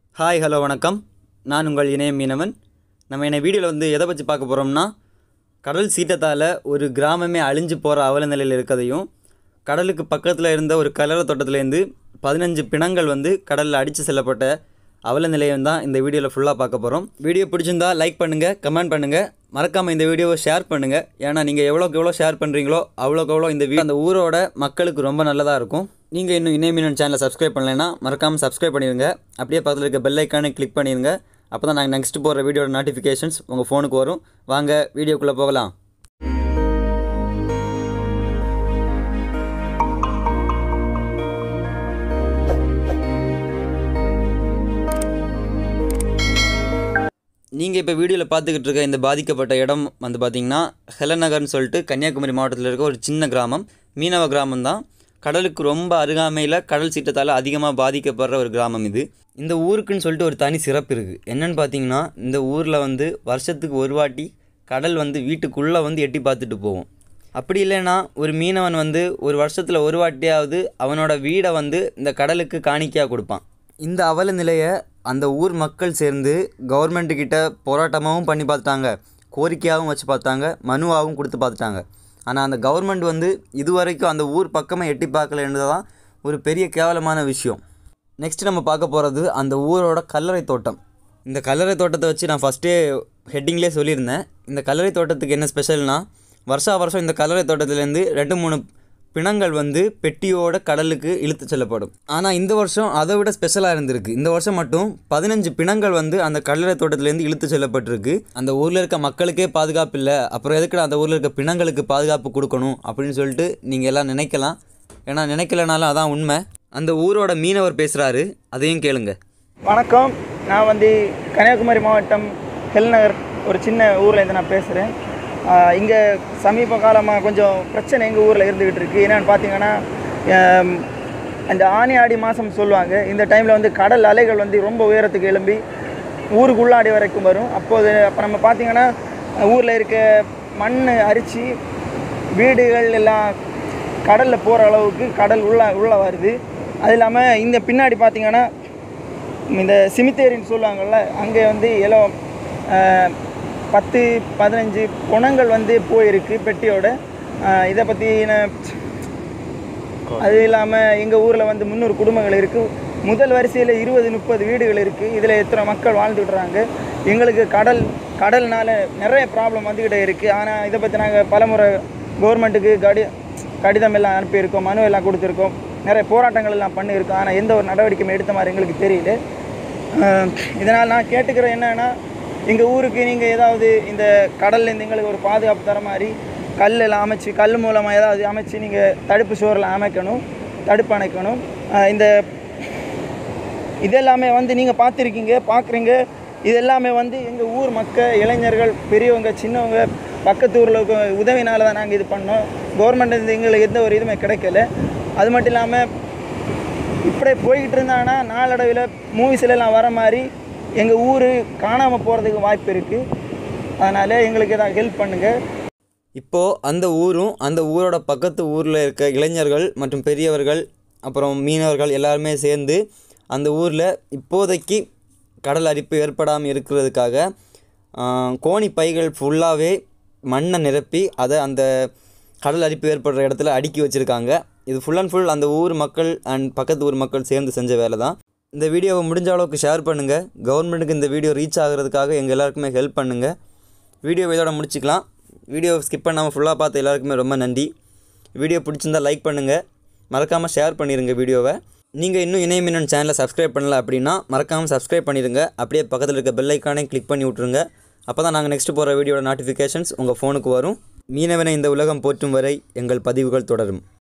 hi hello வணக்கம் நான் உங்கள் இணைய மீனவன் நம்ம என்ன வீடியோவில் வந்து எதை பற்றி பார்க்க போகிறோம்னா கடல் சீற்றத்தால் ஒரு கிராமமே அழிஞ்சு போகிற அவல நிலையில் இருக்கதையும் கடலுக்கு பக்கத்தில் இருந்த ஒரு கலர தோட்டத்துலேருந்து பதினஞ்சு பிணங்கள் வந்து கடலில் அடித்து செல்லப்பட்ட அவல நிலையம் தான் இந்த வீடியோவில் ஃபுல்லாக பார்க்க போகிறோம் வீடியோ பிடிச்சிருந்தா லைக் பண்ணுங்கள் கமெண்ட் பண்ணுங்கள் மறக்காமல் இந்த வீடியோவை ஷேர் பண்ணுங்கள் ஏன்னா நீங்கள் எவ்வளோக்கு எவ்வளோ ஷேர் பண்ணுறீங்களோ அவ்வளோக்கு எவ்வளோ இந்த வீ அந்த ஊரோட மக்களுக்கு ரொம்ப நல்லதாக இருக்கும் நீங்கள் இன்னும் இணைய மீனன் சேனலை சப்ஸ்கிரைப் பண்ணலைன்னா மறக்காமல் சப்ஸ்கிரைப் பண்ணிடுங்க அப்படியே பக்கத்தில் இருக்க பெல் ஐக்கானை கிளிக் பண்ணிடுங்க அப்போ தான் நாங்கள் நெக்ஸ்ட் போகிற வீடியோட நோட்டிஃபிகேஷன்ஸ் உங்கள் ஃபோனுக்கு வரும் வாங்க வீடியோக்குள்ளே போகலாம் நீங்கள் இப்போ வீடியோவில் பார்த்துக்கிட்டு இருக்க இந்த பாதிக்கப்பட்ட இடம் வந்து பார்த்தீங்கன்னா ஹெலநகர்னு சொல்லிட்டு கன்னியாகுமரி மாவட்டத்தில் இருக்க ஒரு சின்ன கிராமம் மீனவ கிராமம் தான் கடலுக்கு ரொம்ப அருகாமையில் கடல் சீற்றத்தால் அதிகமாக பாதிக்கப்படுற ஒரு கிராமம் இது இந்த ஊருக்குன்னு சொல்லிட்டு ஒரு தனி சிறப்பு இருக்குது என்னென்னு பார்த்தீங்கன்னா இந்த ஊரில் வந்து வருஷத்துக்கு ஒரு வாட்டி கடல் வந்து வீட்டுக்குள்ளே வந்து எட்டி பார்த்துட்டு போகும் அப்படி இல்லைன்னா ஒரு மீனவன் வந்து ஒரு வருஷத்தில் ஒரு வாட்டியாவது அவனோட வீடை வந்து இந்த கடலுக்கு காணிக்கையாக கொடுப்பான் இந்த அவல நிலையை அந்த ஊர் மக்கள் சேர்ந்து கவர்மெண்ட்டு கிட்ட போராட்டமாகவும் பண்ணி பார்த்துட்டாங்க கோரிக்கையாகவும் வச்சு பார்த்தாங்க மனுவாகவும் கொடுத்து பார்த்துட்டாங்க ஆனால் அந்த கவர்மெண்ட் வந்து இதுவரைக்கும் அந்த ஊர் பக்கமே எட்டி பார்க்கலன்றது தான் ஒரு பெரிய கேவலமான விஷயம் நெக்ஸ்ட் நம்ம பார்க்க போகிறது அந்த ஊரோட கல்லறை தோட்டம் இந்த கல்லறை தோட்டத்தை வச்சு நான் ஃபஸ்ட்டே ஹெட்டிங்லேயே சொல்லியிருந்தேன் இந்த கல்லறை தோட்டத்துக்கு என்ன ஸ்பெஷல்னால் வருஷா வருஷம் இந்த கல்லறை தோட்டத்துலேருந்து ரெண்டு மூணு பிணங்கள் வந்து பெட்டியோட கடலுக்கு இழுத்து செல்லப்படும் ஆனால் இந்த வருஷம் அதை விட ஸ்பெஷலாக இருந்திருக்கு இந்த வருஷம் மட்டும் பதினஞ்சு பிணங்கள் வந்து அந்த கல்லறை தோட்டத்துலேருந்து இழுத்து செல்லப்பட்டிருக்கு அந்த ஊரில் இருக்க மக்களுக்கே பாதுகாப்பு இல்லை அப்புறம் எதுக்கு அந்த ஊரில் இருக்க பிணங்களுக்கு பாதுகாப்பு கொடுக்கணும் அப்படின்னு சொல்லிட்டு நீங்கள் எல்லாம் நினைக்கலாம் ஏன்னா நினைக்கலனாலும் அதான் உண்மை அந்த ஊரோட மீனவர் பேசுகிறாரு அதையும் கேளுங்க வணக்கம் நான் வந்து கன்னியாகுமரி மாவட்டம் ஹெல்நகர் ஒரு சின்ன ஊர்லேருந்து நான் பேசுகிறேன் இங்கே சமீப காலமாக கொஞ்சம் பிரச்சனை எங்கள் ஊரில் இருந்துக்கிட்டு இருக்குது என்னென்னு பார்த்தீங்கன்னா ஆம், அந்த ஆனி ஆடி மாதம் சொல்லுவாங்க இந்த டைமில் வந்து கடல் அலைகள் வந்து ரொம்ப உயரத்துக்கு எழும்பி ஊருக்குள்ளாடி வரைக்கும் வரும் அப்போது அப்போ நம்ம பார்த்தீங்கன்னா ஊரில் இருக்க மண் அரிச்சு வீடுகள் எல்லாம் கடலில் போகிற அளவுக்கு கடல் உள்ள உள்ளே வருது அது இல்லாமல் இந்த பின்னாடி பார்த்தீங்கன்னா இந்த சிமித்தேரின்னு சொல்லுவாங்கள்ல அங்கே வந்து எலோ ஆஹ், பத்து பதினஞ்சு குணங்கள் வந்து போயிருக்கு பெட்டியோட ஆஹ், இதை பற்றின அது இல்லாமல் எங்கள் ஊரில் வந்து முந்நூறு குடும்பங்கள் இருக்குது முதல் வரிசையில் இருபது முப்பது வீடுகள் இருக்குது இதில் எத்தனை மக்கள் வாழ்ந்துட்டுறாங்க எங்களுக்கு கடல் கடல்னால நிறைய ப்ராப்ளம் வந்துக்கிட்டே இருக்குது ஆனால் இதை பற்றி நாங்கள் பலமுறை கவர்மெண்ட்டுக்கு கடி கடிதம் எல்லாம் அனுப்பியிருக்கோம் மனு எல்லாம் கொடுத்துருக்கோம் நிறைய போராட்டங்கள் எல்லாம் பண்ணியிருக்கோம் ஆனால் எந்த ஒரு நடவடிக்கையும் எடுத்த மாதிரி எங்களுக்கு தெரியல இதனால் நான் கேட்டுக்கிறேன் என்னன்னா எங்கள் ஊருக்கு நீங்கள் ஏதாவது இந்த கடல்லேருந்து எங்களுக்கு ஒரு பாதுகாப்பு தர மாதிரி கல் எல்லாம் அமைச்சு கல் மூலமாக ஏதாவது அமைச்சு நீங்கள் தடுப்பு சுவரில் அமைக்கணும் தடுப்பு அணைக்கணும் ஆஹ் இந்த இதெல்லாமே வந்து நீங்கள் பார்த்துருக்கீங்க பார்க்குறீங்க இது எல்லாமே வந்து எங்கள் ஊர் மக்கள் இளைஞர்கள் பெரியவங்க சின்னவங்க பக்கத்து ஊரில் இருக்க உதவினால தான் நாங்கள் இது பண்ணோம் கவர்மெண்ட் இருந்து எங்களுக்கு எந்த ஒரு இதுவுமே கிடைக்கல அது மட்டும் இல்லாமல் இப்படியே போய்கிட்டு இருந்தாங்கன்னா நாளடைவில் மூவிஸ்ல எல்லாம் வர மாதிரி எங்கள் ஊர் காணாமல் போகிறதுக்கு வாய்ப்பு இருக்குது அதனால் எங்களுக்கு ஏதாவது ஹெல்ப் பண்ணுங்கள் இப்போது அந்த ஊரும் அந்த ஊரோட பக்கத்து ஊரில் இருக்க இளைஞர்கள் மற்றும் பெரியவர்கள் அப்புறம் மீனவர்கள் எல்லாருமே சேர்ந்து அந்த ஊரில் இப்போதைக்கு கடல் அரிப்பு ஏற்படாமல் இருக்கிறதுக்காக ஆஹ், கோணி பைகள் ஃபுல்லாகவே மண்ணை நிரப்பி அதை அந்த கடல் அரிப்பு ஏற்படுற இடத்துல அடுக்கி வச்சுருக்காங்க இது ஃபுல் அண்ட் ஃபுல் அந்த ஊர் மக்கள் அண்ட் பக்கத்து ஊர் மக்கள் சேர்ந்து செஞ்ச வேலை தான் இந்த வீடியோவை முடிஞ்ச அளவுக்கு ஷேர் பண்ணுங்கள் கவர்மெண்ட்டுக்கு இந்த வீடியோ ரீச் ஆகிறதுக்காக எங்கள் எல்லாருக்குமே ஹெல்ப் பண்ணுங்கள் வீடியோ இதோட முடிச்சுக்கலாம் வீடியோ ஸ்கிப் பண்ணாமல் ஃபுல்லாக பார்த்த எல்லாருக்குமே ரொம்ப நன்றி வீடியோ பிடிச்சிருந்தா லைக் பண்ணுங்கள் மறக்காமல் ஷேர் பண்ணிடுங்க வீடியோவை நீங்கள் இன்னும் இணைய மின்னன் சேனலை சப்ஸ்கிரைப் பண்ணல அப்படின்னா மறக்காமல் சப்ஸ்கிரைப் பண்ணிடுங்க அப்படியே பக்கத்தில் இருக்க பெல் ஐக்கானே கிளிக் பண்ணி விட்ருங்க அப்போ தான் நாங்கள் நெக்ஸ்ட் போகிற வீடியோட நோட்டிஃபிகேஷன்ஸ் உங்கள் ஃபோனுக்கு வரும் மீனவனை இந்த உலகம் போற்றும் வரை எங்கள் பதிவுகள் தொடரும்